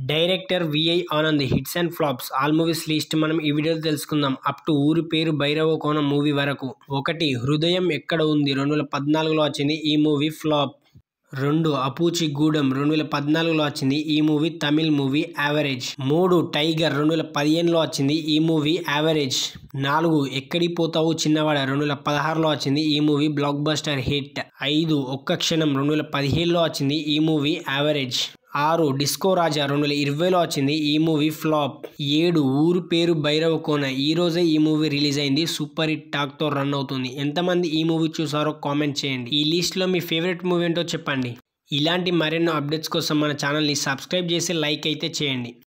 director VI Anand hits and flops all movies list మనం ఈ వీడియోలో తెలుసుకుందాం అప్ టు ఊరి పేరు భైరవ కోణం మూవీ వరకు ఒకటి హృదయం ఎక్కడ ఉంది రెండు వేల పద్నాలుగులో వచ్చింది ఈ మూవీ ఫ్లాప్ రెండు అపూచి గూడెం రెండు వేల పద్నాలుగులో వచ్చింది ఈ మూవీ తమిళ్ మూవీ యావరేజ్ మూడు టైగర్ రెండు వేల పదిహేనులో వచ్చింది ఈ మూవీ యావరేజ్ నాలుగు ఎక్కడి పోతావు చిన్నవాడ రెండు వేల పదహారులో వచ్చింది ఈ మూవీ బ్లాక్ బస్టర్ హిట్ ఐదు ఒక్క క్షణం రెండు వేల పదిహేడులో వచ్చింది ఈ మూవీ యావరేజ్ ఆరు డిస్కో రాజా రెండు వేల ఇరవైలో వచ్చింది ఈ మూవీ ఫ్లాప్ ఏడు ఊరు పేరు భైరవ కోన ఈ రోజే ఈ మూవీ రిలీజ్ అయింది సూపర్ హిట్ టాక్ తో రన్ అవుతుంది ఎంతమంది ఈ మూవీ చూసారో కామెంట్ చేయండి ఈ లిస్ట్ లో మీ ఫేవరెట్ మూవీ ఏంటో చెప్పండి ఇలాంటి మరెన్నో అప్డేట్స్ కోసం మన ఛానల్ని సబ్స్క్రైబ్ చేసి లైక్ అయితే చేయండి